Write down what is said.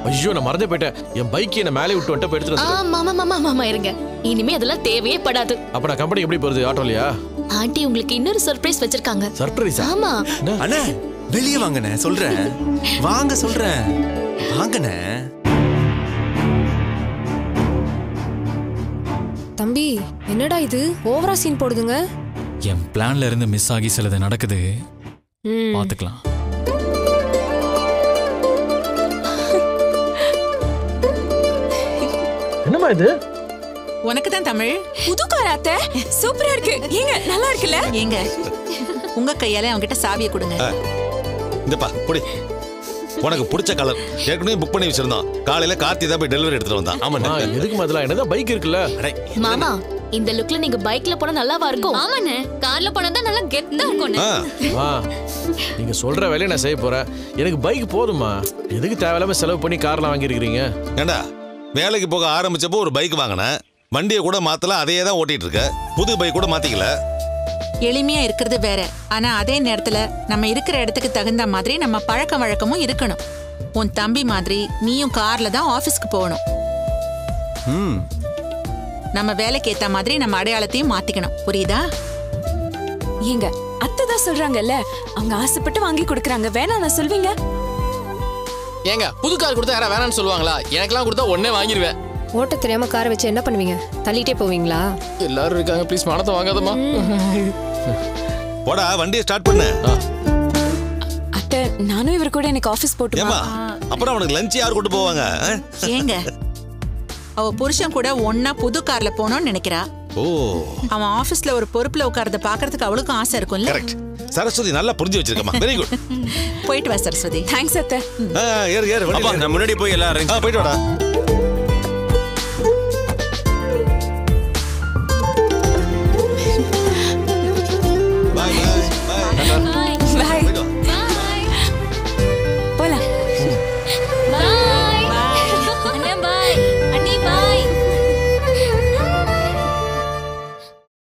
ஐயோ நான் மறந்தே போயிட்டேன் என் பைக் என்ன மேலே விட்டு வந்துட்டு போய் எடுத்துட்டு ஆ வந்துரு. மாமா மாமா மாமா இருங்க இனிமே அதெல்லாம் தேவையே படாது அப்ப நான் கம்பெனி எப்படி போறது ஆட்டோலயா ஆண்டி உங்களுக்கு இன்னொரு சர்ப்ரைஸ் வச்சிருக்காங்க சர்ப்ரைஸா ஆமா அண்ணே வெளியே வாங்கண்ணே சொல்றேன் வாங்க சொல்றேன் வாங்கண்ணே தம்பி என்னடா இது ஓவரா சீன் போடுதுங்க என் பிளான்ல இருந்து மிஸ் ஆகி சிலது நடக்குது ம். பாத்துக்கலாம் என்னம்மா இது உனக்கு தான் தமிழ் புது கார் அத்தை சூப்பரா இருக்கு ஏங்க நல்லா இருக்குல்ல ஏங்க உங்க கையால அவன்கிட்ட சாவியை கொடுங்க இந்தப்பா புடி உனக்கு பிடிச்ச கலர் ஏற்கனவே புக் பண்ணி வச்சிருந்தோம் காலையில கார்த்தி தான் போய் டெலிவரி எடுத்துட்டு வந்தான் ஆ, ஆமாண்ணே எதுக்கு அதெல்லாம் என்னதான் பைக் இருக்குல்ல அடே, மாமா இந்த லுக்ல நீங்க பைக்ல போனா நல்லாவா இருக்கும் ஆமாண்ணே கார்ல போனா தான் நல்லா கெத்தா இருக்கும்ண்ணே ஆ, ஆ நீங்க சொல்ற வேலையை நான் செய்ய போறேன் எனக்கு பைக் போதுமா எதுக்கு தேவையில்லாம செலவு பண்ணி கார்லாம் வாங்கியிருக்கிறீங்க ஏண்டா வேலைக்கு போக ஆரம்பிச்சப்போ ஒரு பைக் வாங்கினேன் வண்டியை கூட மாத்தல அதையே தான் ஓட்டிட்டு இருக்க புது பைக் கூட மாத்திக்கல எளிமையா இருக்கிறது வேற ஆனா அதே நேரத்துல நம்ம இருக்கிற இடத்துக்கு தகுந்த மாதிரி நம்ம பழக்க வழக்கமும் இருக்கணும் உன் தம்பி மாதிரி நீயும் கார்ல தான் ஆபீஸ்க்கு போகணும் ம் நம்ம வேலைக்கு ஏத்த மாதிரி நம்ம அடையாளத்தையும் மாத்திக்கணும் புரியுதா ஏங்க அத்தை தான் சொல்றாங்கல்ல அவங்க ஆசைப்பட்டு வாங்கி கொடுக்கறாங்க வேணா நான் சொல்வீங்க ஏங்க புது கார் கொடுத்தா யாரா வேணாம்னு சொல்லுவாங்களா எனக்கெல்லாம் கொடுத்தா உடனே வாங்கிடுவேன் ஓட்ட தெரியாம காரை வச்சு என்ன பண்ணுவீங்க தள்ளிட்டே போவீங்களா எல்லாரும் இருக்காங்க ப்ளீஸ் மனத்தை வாங்காதம்மா போடா வண்டியை ஸ்டார்ட் பண்ணு அத்தை நானும் இவர் கூட எனக்கு ஆபீஸ் போட்டுமா ஏமா அப்புறம் அவனுக்கு லஞ்ச் யார் கொண்டு போவாங்க ஆ? ஏங்க அவ புருஷன் கூட ஒன்னா புது கார்ல போகணும்னு நினைக்கிறா ஓ அவன் ஆபீஸ்ல ஒரு பொறுப்புல உட்கார்றத பாக்குறதுக்கு அவளுக்கும் ஆசை இருக்கும்ல கரெக்ட் சரஸ்வதி நல்லா புரிஞ்சு வச்சிருக்கமா வெரி குட் போயிட்டு வா சரஸ்வதி தேங்க்ஸ் அத்தை ஏறு ஏறு அப்பா வண்டியில ஏறு. நான் முன்னாடி போய் எல்லாம் arrange ஆ போயிட்டு வாடா